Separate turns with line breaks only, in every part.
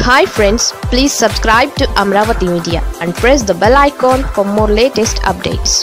hi friends please subscribe to Amaravati media and press the bell icon for more latest updates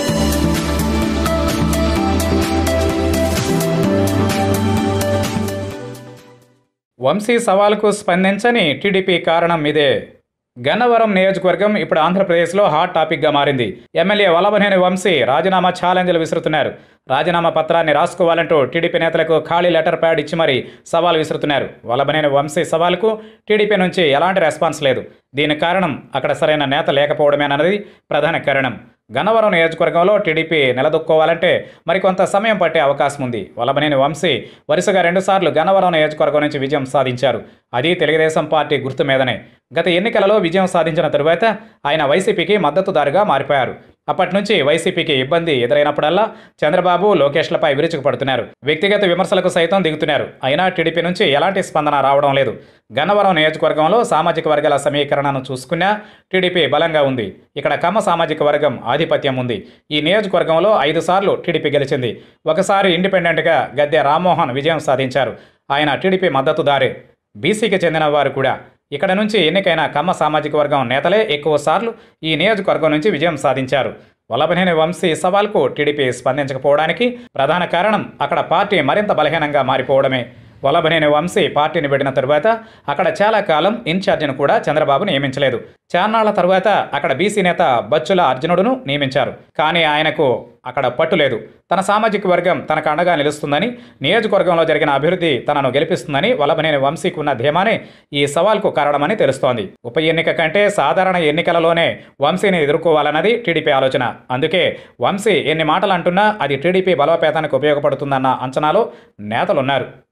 Vamsi సవాల్కు స్పందించని TDP కారణం ఇదే గన్నవరం నియోజకవర్గం ఇప్పుడు ఆంధ్రప్రదేశ్లో హాట్ టాపిక్గా మారింది ఎమ్మెల్యే వల్లభనేని వంశీ రాజీనామా ఛాలెంజ్లు విసురుతున్నారు రాజీనామా పత్రాన్ని రాసుకోవాలంటూ టీడీపీ నేతలకు ఖాళీ లెటర్ ప్యాడ్ ఇచ్చి మరీ సవాల్ విసురుతున్నారు వల్లభనేని వంశీ సవాల్కు టీడీపీ నుంచి ఎలాంటి రెస్పాన్స్ లేదు దీనికి కారణం అక్కడ సరైన నేత లేకపోవడమేనన్నది ప్రధాన కారణం గన్నవరం నియోజకవర్గంలో టీడీపీ నిలదొక్కోవాలంటే మరికొంత సమయం పట్టే అవకాశం ఉంది వల్లభనేని వంశీ వరుసగా రెండుసార్లు గన్నవరం నియోజకవర్గం నుంచి విజయం సాధించారు అది తెలుగుదేశం పార్టీ గుర్తు మీదనే గత ఎన్నికలలో విజయం సాధించిన తరువాత ఆయన వైసీపీకి మద్దతుదారుగా మారిపోయారు అప్పటి నుంచి వైసీపీకి ఇబ్బంది ఎదురైనప్పుడల్లా చంద్రబాబు లోకేష్లపై విరుచుకుపడుతున్నారు వ్యక్తిగత విమర్శలకు సైతం దిగుతున్నారు అయినా టీడీపీ నుంచి ఎలాంటి స్పందన రావడం లేదు గన్నవరం నియోజకవర్గంలో సామాజిక వర్గాల సమీకరణను చూసుకున్నా టీడీపీ బలంగా ఉంది ఇక్కడ కమ్మ సామాజిక వర్గం ఆధిపత్యం ఉంది ఈ నియోజకవర్గంలో ఐదు సార్లు టీడీపీ గెలిచింది ఒకసారి ఇండిపెండెంట్గా గద్దె రామ్మోహన్ విజయం సాధించారు ఆయన టీడీపీ మద్దతుదారే బీసీకి చెందిన వారు కూడా ఇక్కడ నుంచి ఎన్నికైన కమ్మ సామాజిక వర్గం నేతలే ఎక్కువ సార్లు ఈ నియోజకవర్గం నుంచి విజయం సాధించారు వల్లభనేని వంశీ సవాల్కు టీడీపీ స్పందించకపోవడానికి ప్రధాన కారణం అక్కడ పార్టీ మరింత బలహీనంగా మారిపోవడమే వల్లభనేని వంశీ పార్టీని పెట్టిన తరువాత అక్కడ చాలా కాలం ఇన్ఛార్జిను కూడా చంద్రబాబు నియమించలేదు చాన్నాళ్ల తరువాత అక్కడ బీసీ నేత బచ్చుల అర్జునుడును నియమించారు కానీ ఆయనకు అక్కడ పట్టు లేదు తన సామాజిక వర్గం తనకు అండగా నిలుస్తుందని నియోజకవర్గంలో జరిగిన అభివృద్ధి తనను గెలిపిస్తుందని వల్లభనేని వంశీకి ఉన్న ధీమానే ఈ సవాల్కు కారణమని తెలుస్తోంది ఉప ఎన్నిక కంటే సాధారణ ఎన్నికలలోనే వంశీని ఎదుర్కోవాలన్నది టీడీపీ ఆలోచన అందుకే వంశీ ఎన్ని మాటలు అంటున్నా అది టీడీపీ బలోపేతానికి ఉపయోగపడుతుందన్న అంచనాలో నేతలున్నారు